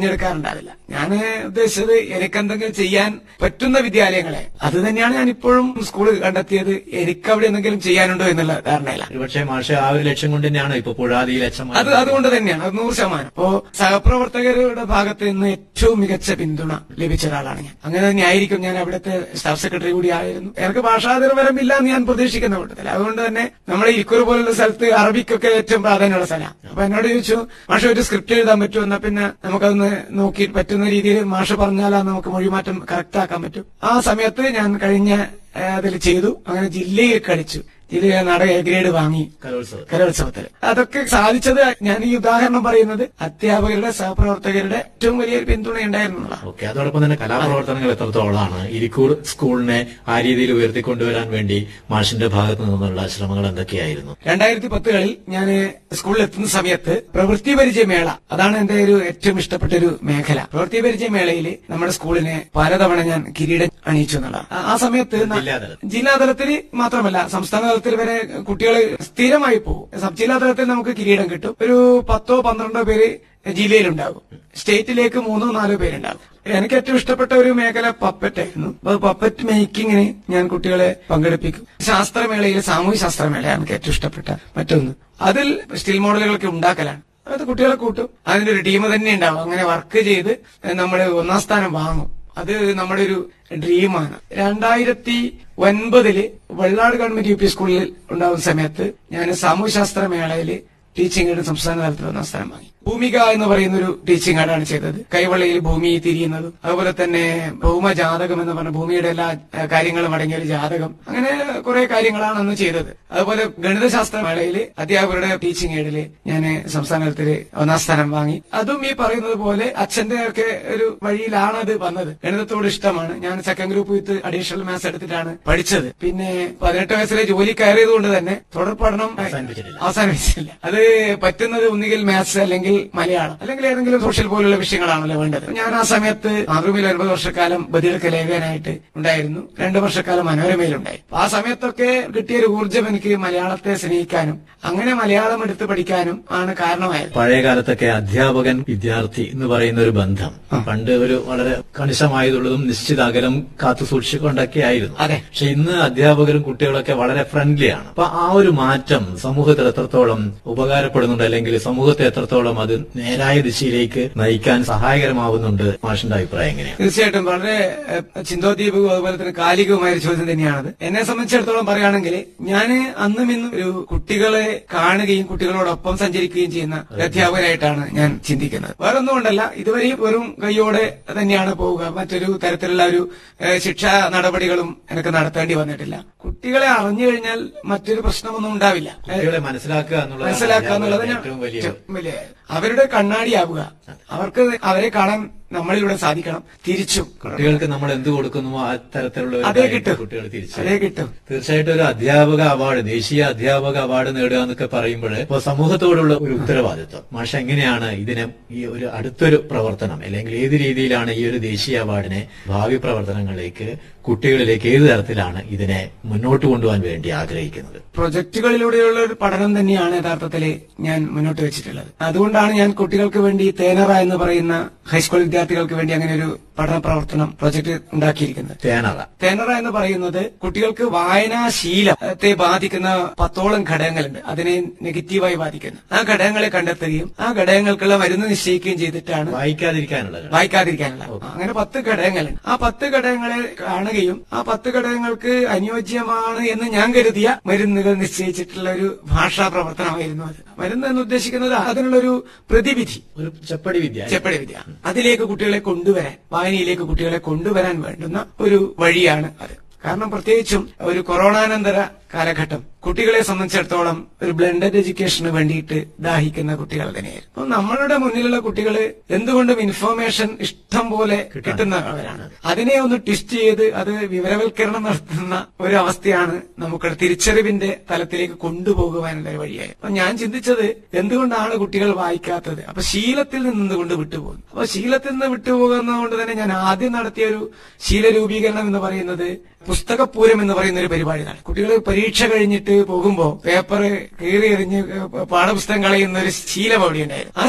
എടുക്കാറുണ്ടാവില്ല ഞാൻ ഉദ്ദേശിച്ചത് എനിക്കെന്തെങ്കിലും ചെയ്യാൻ പറ്റുന്ന വിദ്യാലയങ്ങളെ അത് തന്നെയാണ് ഞാൻ ഇപ്പോഴും സ്കൂൾ കണ്ടെത്തിയത് എനിക്ക് അവിടെ എന്തെങ്കിലും ചെയ്യാനുണ്ടോ എന്നുള്ള ധാരണയില്ല ഒരുപക്ഷെ മാഷെ ആ ഒരു ലക്ഷ്യം കൊണ്ട് തന്നെയാണോ ഇപ്പൊ പുഴാതിയിൽ അച്ഛൻ അത് അതുകൊണ്ട് തന്നെയാണ് അത് നൂറ് ശതമാനം അപ്പോ സഹപ്രവർത്തകരുടെ ഭാഗത്ത് നിന്ന് ഏറ്റവും മികച്ച പിന്തുണ ലഭിച്ച ഒരാളാണ് ഞാൻ അങ്ങനെ തന്നെ ആയിരിക്കും ഞാൻ അവിടുത്തെ സ്റ്റാഫ് സെക്രട്ടറി കൂടി ആയിരുന്നു എനിക്ക് ഭാഷാതിർവരമില്ല എന്ന് ഞാൻ പ്രതീക്ഷിക്കുന്ന കൂട്ടത്തിൽ അതുകൊണ്ട് തന്നെ നമ്മുടെ ഇരിക്കൂർ പോലുള്ള സ്ഥലത്ത് അറബിക്കൊക്കെ ഏറ്റവും പ്രാധാന്യമുള്ള സ്ഥലമാണ് അപ്പൊ എന്നോട് ചോദിച്ചു മാഷ ഒരു സ്ക്രിപ്റ്റ് എഴുതാൻ പറ്റുമോ എന്നാ പിന്നെ നമുക്കതൊന്ന് നോക്കി പറ്റുന്ന രീതിയിൽ മാഷ പറഞ്ഞാലാ നമുക്ക് മൊഴിമാറ്റം കറക്റ്റ് ആക്കാൻ പറ്റും ആ സമയത്ത് ഞാൻ കഴിഞ്ഞ അതിൽ ചെയ്തു അങ്ങനെ ജില്ലയിൽ കളിച്ചു ജില്ലയിൽ നാടക എ ഗ്രേഡ് വാങ്ങി കലോത്സവം കലോത്സവത്തിൽ അതൊക്കെ സാധിച്ചത് ഞാൻ ഈ ഉദാഹരണം പറയുന്നത് അധ്യാപകരുടെ സഹപ്രവർത്തകരുടെ ഏറ്റവും വലിയൊരു പിന്തുണ ഉണ്ടായിരുന്നതാണ് ഓക്കെ അതോടൊപ്പം തന്നെ കലാപ്രവർത്തനങ്ങൾ എത്രത്തോളമാണ് ഇരിക്കൂർ സ്കൂളിനെ ആ രീതിയിൽ ഉയർത്തിക്കൊണ്ടുവരാൻ വേണ്ടി മാഷിന്റെ ഭാഗത്തു നിന്നുള്ള ശ്രമങ്ങൾ എന്തൊക്കെയായിരുന്നു രണ്ടായിരത്തി പത്തുകളിൽ ഞാൻ സ്കൂളിൽ എത്തുന്ന സമയത്ത് പ്രവൃത്തി പരിചയ മേള അതാണ് എന്റെ ഒരു ഏറ്റവും ഇഷ്ടപ്പെട്ട ഒരു മേഖല പ്രവൃത്തി പരിചയ മേളയിൽ നമ്മുടെ സ്കൂളിനെ പലതവണ ഞാൻ കിരീടം അണിയിച്ചു എന്നുള്ളതാണ് ആ- ആ സമയത്ത് ന- ജില്ലാതലത്തിൽ. ജില്ലാതലത്തിൽ മാത്രമല്ല സംസ്ഥാന തലത്തിൽ വരെ കുട്ടികൾ സ്ഥിരമായി പോകും സബ് ജില്ലാതലത്തിൽ നമുക്ക് കിരീടം കിട്ടും ഒരു പത്തോ പന്ത്രണ്ടോ പേര് ജില്ലയിലുണ്ടാകും സ്റ്റേറ്റിലേക്ക് മൂന്നോ നാലോ പേരുണ്ടാകും എനിക്ക് ഏറ്റവും ഇഷ്ടപ്പെട്ട ഒരു മേഖല പപ്പറ്റ് ആയിരുന്നു അപ്പൊ പപ്പറ്റ് മേക്കിങ്ങിന് ഞാൻ കുട്ടികളെ പങ്കെടുപ്പിക്കും ശാസ്ത്രമേളയിൽ സാമൂഹ്യ ശാസ്ത്രമേളയാണ് എനിക്ക് ഏറ്റവും ഇഷ്ടപ്പെട്ട മറ്റൊന്ന് അതിൽ സ്റ്റിൽ മോഡലുകളൊക്കെ ഉണ്ടാക്കലാണ് അത് കുട്ടികളെ കൂട്ടും അതിന്റെ ഒരു ടീം തന്നെ ഉണ്ടാവും അങ്ങനെ വർക്ക് ചെയ്ത് നമ്മൾ ഒന്നാം സ്ഥാനം വാങ്ങും അത് നമ്മുടെ ഒരു ഡ്രീമാണ് രണ്ടായിരത്തി ഒൻപതില് വെള്ളാട് ഗവൺമെന്റ് യു പി സ്കൂളിൽ ഉണ്ടാവുന്ന സമയത്ത് ഞാൻ സാമൂഹ്യശാസ്ത്ര മേളയിൽ ടീച്ചിങ് എയ്ഡ് സംസ്ഥാന തലത്തിൽ ഒന്നാം സ്ഥാനം വാങ്ങി ഭൂമിക എന്ന് പറയുന്ന ഒരു ടീച്ചിങ് ആർട്ടാണ് ചെയ്തത് കൈവെള്ളയിൽ ഭൂമി തിരിയുന്നതും അതുപോലെ തന്നെ ഭൗമജാതകം എന്ന് പറഞ്ഞ ഭൂമിയുടെ എല്ലാ ഏഹ്, കാര്യങ്ങളും അടങ്ങിയ ഒരു ജാതകം അങ്ങനെ കുറെ കാര്യങ്ങളാണ് അന്ന് ചെയ്തത് അതുപോലെ ഗണിതശാസ്ത്ര മേളയിൽ അധ്യാപകരുടെ ടീച്ചിങ് എയ്ഡില് ഞാൻ സംസ്ഥാന തലത്തില് ഒന്നാം സ്ഥാനം വാങ്ങി അതും ഈ പറയുന്നത് പോലെ അച്ഛന്റെ ഒക്കെ ഒരു വഴിയിലാണ് അത് വന്നത് ഗണിതത്തോട് ഇഷ്ടമാണ് ഞാൻ second group with additional maths എടുത്തിട്ടാണ് പഠിച്ചത് പിന്നെ പതിനെട്ട് വയസ്സിലെ ജോലി കയറിയത് കൊണ്ട് തന്നെ തുടർ പഠനം അവസാനിപ്പിച്ചിട്ടില്ല. അവസാനിപ്പിച്ചില്ല അത് പറ്റുന്നത് ഒന്നുകിൽ മാത്സ് അല്ലെങ്കിൽ മലയാളം അല്ലെങ്കിൽ ഏതെങ്കിലും സോഷ്യൽ പോലുള്ള വിഷയങ്ങളാണല്ലോ വേണ്ടത് ഞാൻ ആ സമയത്ത് മാതൃഭൂമിയിൽ ഒൻപത് വർഷക്കാലം ബദിരക്ക് ലേഖനായിട്ട് ഉണ്ടായിരുന്നു രണ്ടു വർഷക്കാലം മനോരമയിലുണ്ടായി അപ്പൊ ആ സമയത്തൊക്കെ കിട്ടിയ ഒരു ഊർജ്ജം എനിക്ക് മലയാളത്തെ സ്നേഹിക്കാനും അങ്ങനെ മലയാളം എടുത്ത് പഠിക്കാനും ആണ് കാരണമായത് പഴയ കാലത്തൊക്കെ അധ്യാപകൻ വിദ്യാർത്ഥി എന്ന് പറയുന്ന ഒരു ബന്ധം പണ്ട് ഒരു വളരെ കണിശമായതുള്ളതും നിശ്ചിത അകലം കാത്തു സൂക്ഷിക്കൊണ്ടൊക്കെ ആയിരുന്നു അതെ. പക്ഷെ ഇന്ന് അധ്യാപകരും കുട്ടികളൊക്കെ വളരെ ഫ്രണ്ട്ലിയാണ് അപ്പൊ ആ ഒരു മാറ്റം സമൂഹത്തിൽ എത്രത്തോളം ഉപകാരപ്പെടുന്നുണ്ട് അല്ലെങ്കിൽ സമൂഹത്തെ എത്രത്തോളം അത് നേരായ ദിശയിലേക്ക് നയിക്കാൻ സഹായകരമാവുന്നുണ്ട് മാഷിന്റെ അഭിപ്രായം എങ്ങനെയാണ് തീർച്ചയായിട്ടും വളരെ ഏഹ്, ചിന്തോദ്ദീപകവും അതുപോലെ തന്നെ കാലികവുമായ ഒരു ചോദ്യം തന്നെയാണത് എന്നെ സംബന്ധിച്ചിടത്തോളം പറയുകയാണെങ്കിൽ ഞാൻ അന്നും ഇന്നും ഒരു കുട്ടികളെ കാണുകയും കുട്ടികളോടൊപ്പം സഞ്ചരിക്കുകയും ചെയ്യുന്ന ഒരു അധ്യാപകനായിട്ടാണ് ഞാൻ ചിന്തിക്കുന്നത് വേറെ ഒന്നും കൊണ്ടല്ല ഇതുവരെയും വെറും കൈയോടെ തന്നെയാണ് പോവുക മറ്റൊരു തരത്തിലുള്ള ഒരു ഏഹ്, ശിക്ഷാ നടപടികളും എനിക്ക് നടത്തേണ്ടി വന്നിട്ടില്ല കുട്ടികളെ അറിഞ്ഞു കഴിഞ്ഞാൽ മറ്റൊരു പ്രശ്നമൊന്നും ഉണ്ടാവില്ല ഏഹ്, കുട്ടികളെ മനസ്സിലാക്കുക എന്നുള്ളത് മനസ്സിലാക്കുക എന്നുള്ളത് ഏറ്റവും വലിയ ഏറ്റവും വലിയ അവരുടെ കണ്ണാടിയാവുക അവർക്ക് അവരെ കാണാൻ നമ്മളിലൂടെ സാധിക്കണം തിരിച്ചും കുട്ടികൾക്ക് നമ്മൾ എന്ത് കൊടുക്കുന്നു ആ തരത്തിലുള്ള ഒരു അതേ കാര്യം കിട്ടും കുട്ടികൾ തിരിച്ചു അതേ കിട്ടും തീർച്ചയായിട്ടും ഒരു അധ്യാപക അവാർഡ് ദേശീയ അധ്യാപക അവാർഡ് നേടുക എന്നൊക്കെ പറയുമ്പോൾ ഇപ്പൊ സമൂഹത്തോടുള്ള ഒരു ഉത്തരവാദിത്വം മാഷ എങ്ങനെയാണ് ഇതിനെ ഈ ഒരു അടുത്തൊരു പ്രവർത്തനം അല്ലെങ്കിൽ ഏത് രീതിയിലാണ് ഈ ഒരു ദേശീയ അവാർഡിനെ ഭാവി പ്രവർത്തനങ്ങളിലേക്ക് കുട്ടികളിലേക്ക് ഏത് തരത്തിലാണ് ഇതിനെ മുന്നോട്ട് കൊണ്ടുപോകാൻ വേണ്ടി ആഗ്രഹിക്കുന്നത് പ്രൊജക്ടുകളിലൂടെയുള്ള ഒരു പഠനം തന്നെയാണ് യഥാർത്ഥത്തിൽ ഞാൻ മുന്നോട്ട് വെച്ചിട്ടുള്ളത് അതുകൊണ്ടാണ് ഞാൻ കുട്ടികൾക്ക് വേണ്ടി തേനറ എന്ന് പറയുന്ന ഹൈസ്കൂൾ വിദ്യാർത്ഥികൾക്ക് വേണ്ടി അങ്ങനെ ഒരു പഠന പ്രവർത്തനം പ്രൊജക്ട് ഉണ്ടാക്കിയിരിക്കുന്നത് തേനറ തേനറ എന്ന് പറയുന്നത് കുട്ടികൾക്ക് വായനാശീലത്തെ ബാധിക്കുന്ന പത്തോളം ഘടകങ്ങളുണ്ട് അതിനെ നെഗറ്റീവായി ബാധിക്കുന്ന ആ ഘടകങ്ങളെ കണ്ടെത്തുകയും ആ ഘടകങ്ങൾക്കുള്ള മരുന്ന് നിശ്ചയിക്കുകയും ചെയ്തിട്ടാണ് വായിക്കാതിരിക്കാനുള്ള ഘടകം. വായിക്കാതിരിക്കാനുള്ള അങ്ങനെ പത്ത് ഘടകങ്ങളുണ്ട് ആ പത്ത് ഘടകങ്ങളെ കാണുകയും ആ പത്ത് ഘടകങ്ങൾക്ക് അനുയോജ്യമാണ് എന്ന് ഞാൻ കരുതിയ മരുന്നുകൾ നിശ്ചയിച്ചിട്ടുള്ള ഒരു ഭാഷാ പ്രവർത്തനമായിരുന്നു അത് മരുന്ന് എന്ന് ഉദ്ദേശിക്കുന്നത് അതിനുള്ളൊരു പ്രതിവിധി ഒരു ചെപ്പടി വിദ്യ ചെപ്പടി വിദ്യ അതിലേക്ക് കുട്ടികളെ കൊണ്ടുവരാൻ വായനയിലേക്ക് കുട്ടികളെ കൊണ്ടുവരാൻ വേണ്ടുന്ന ഒരു വഴിയാണ് അത് കാരണം പ്രത്യേകിച്ചും ഒരു കൊറോണാനന്തര കാലഘട്ടം കുട്ടികളെ സംബന്ധിച്ചിടത്തോളം ഒരു ബ്ലെൻഡഡ് എഡ്യൂക്കേഷന് വേണ്ടിയിട്ട് ദാഹിക്കുന്ന കുട്ടികൾ തന്നെയായിരുന്നു അപ്പൊ നമ്മളുടെ മുന്നിലുള്ള കുട്ടികൾ എന്തുകൊണ്ടും ഇൻഫോർമേഷൻ ഇഷ്ടം പോലെ കിട്ടുന്നവരാണ് അതിനെ ഒന്ന് ട്വിസ്റ്റ് ചെയ്ത് അത് വിവരവൽക്കരണം നടത്തുന്ന ഒരു അവസ്ഥയാണ് നമുക്ക് തിരിച്ചറിവിന്റെ തലത്തിലേക്ക് കൊണ്ടുപോകുവാനുള്ള ഒരു വഴിയായി അപ്പൊ ഞാൻ ചിന്തിച്ചത് എന്തുകൊണ്ടാണ് കുട്ടികൾ വായിക്കാത്തത് അപ്പൊ ശീലത്തിൽ നിന്ന് എന്തുകൊണ്ട് വിട്ടുപോകുന്നു അപ്പൊ ശീലത്തിൽ നിന്ന് വിട്ടുപോകുന്നതുകൊണ്ട് തന്നെ ഞാൻ ആദ്യം നടത്തിയ ഒരു ശീലരൂപീകരണം എന്ന് പറയുന്നത് പുസ്തകപൂരം എന്ന് പറയുന്ന ഒരു പരിപാടിയാണ് കുട്ടികൾ പരീക്ഷ കഴിഞ്ഞിട്ട് പോകുമ്പോ പേപ്പർ കീറി എറിഞ്ഞ് പാഠപുസ്തകം കളയുന്ന ഒരു ശീലം അവിടെ ഉണ്ടായിരുന്നു ആ